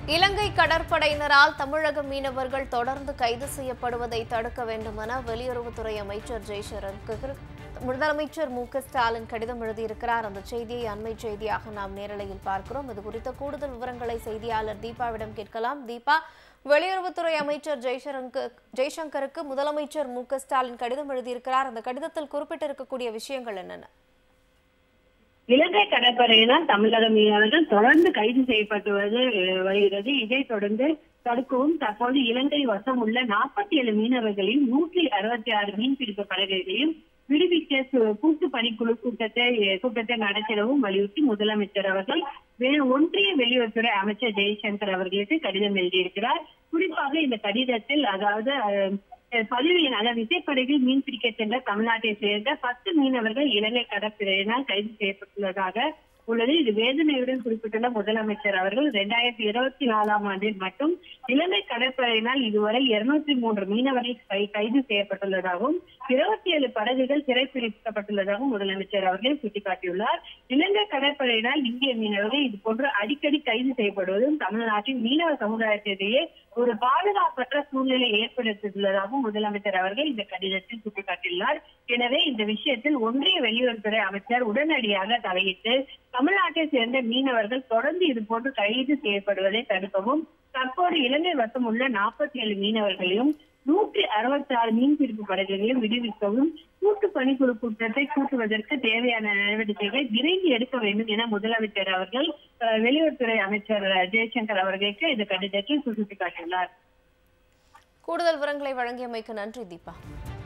இலங்கை கடற்படையினரால் தமிழக மீனவர்கள் தொடர்ந்து கைது செய்யப்படுவதை தடுக்க வேண்டுமென வெளியுறவுத்துறை அமைச்சர் ஜெய்சங்கருக்கு முதலமைச்சர் மு க ஸ்டாலின் கடிதம் எழுதியிருக்கிறார் அந்த செய்தியை அண்மை செய்தியாக நாம் நேரலையில் பார்க்கிறோம் இது குறித்த கூடுதல் விவரங்களை செய்தியாளர் தீபாவிடம் கேட்கலாம் தீபா வெளியுறவுத்துறை அமைச்சர் ஜெய்சங்கர் ஜெய்சங்கருக்கு முதலமைச்சர் மு க ஸ்டாலின் கடிதம் எழுதியிருக்கிறார் அந்த கடிதத்தில் குறிப்பிட்டிருக்கக்கூடிய விஷயங்கள் என்னென்ன இலங்கை கடற்படையினால் தமிழக மீனவர்கள் தொடர்ந்து கைது செய்யப்பட்டு வருது- வருகிறது இதைத் தொடர்ந்து தடுக்கவும் தற்போது இலங்கை வசம் உள்ள நாற்பத்தி ஏழு மீனவர்களையும் நூற்றி அறுபத்தி ஆறு மீன்பிடிப்பு படகுகளையும் விடுவிக்க சு- கூட்டு பணிக்குழு கூட்டத்தை கூட்டத்தை நடத்திடவும் வலியுறுத்தி முதலமைச்சர் அவர்கள் வே- ஒன்றிய வெளியுறவுத்துறை அமைச்சர் ஜெய்சங்கர் அவர்களுக்கு கடிதம் எழுதியிருக்கிறார் குறிப்பாக இந்த கடிதத்தில் அதாவது அஹ், பதிவில் அதாவது விசைப்படகில் மீன் பிடிக்க சென்ற தமிழ்நாட்டை சேர்ந்த பத்து மீனவர்கள் இலங்கை கடற்படையினால் கைது செய்யப்பட்டுள்ளதாக உள்ளது இது வேதனையுடன் குறிப்பிட்டுள்ள முதலமைச்சர் அவர்கள் இரண்டாயிரத்தி இருபத்தி நாலாம் ஆண்டில் மட்டும் இலங்கை கடற்படையினால் இதுவரை இருநூத்தி மூன்று மீனவர்கள் கை- கைது செய்யப்பட்டுள்ளதாகவும் இருபத்தி ஏழு படகுகள் சிறைப்பிடிக்கப்பட்டுள்ளதாகவும் முதலமைச்சர் அவர்கள் சுட்டிக்காட்டியுள்ளார் இலங்கை கடற்படையினால் இந்திய மீனவர்கள் இது போன்று அடிக்கடி கைது செய்யப்படுவதும் தமிழ்நாட்டின் மீனவ சமுதாயத்திலேயே ஒரு பாதுகாப்பற்ற சூழ்நிலை ஏற்படுத்தியுள்ளதாகவும் முதலமைச்சர் அவர்கள் இந்த கடிதத்தில் சுட்டிக்காட்டியுள்ளார் எனவே இந்த விஷயத்தில் ஒன்றிய வெளியுறவுத்துறை அமைச்சர் உடனடியாக தலையிட்டு தமிழ்நாட்டை சேர்ந்த மீனவர்கள் தொடர்ந்து இது போன்று கைது செய்யப்படுவதை தடுக்கவும் தற்போது இலங்கை வசம் உள்ள நாற்பத்தி ஏழு மீனவர்களையும் நூற்றி அறுபத்தி ஆறு மீன்பிடிப்பு படகுகளையும் விடுவிக்கவும் கூட்டு பணிக்குழு கூட்டத்தை கூட்டுவதற்கு தேவையான நடவடிக்கைகளை விரைந்து எடுக்க வேண்டும் என முதலமைச்சர் அவர்கள் அஹ், வெளியுறவுத்துறை அமைச்சர் ஜெய்சங்கர் அவர்களுக்கு இந்த கடிதத்தில் சுட்டிக்காட்டியுள்ளார் கூடுதல் விவரங்களை வழங்கியமைக்கு நன்றி தீபா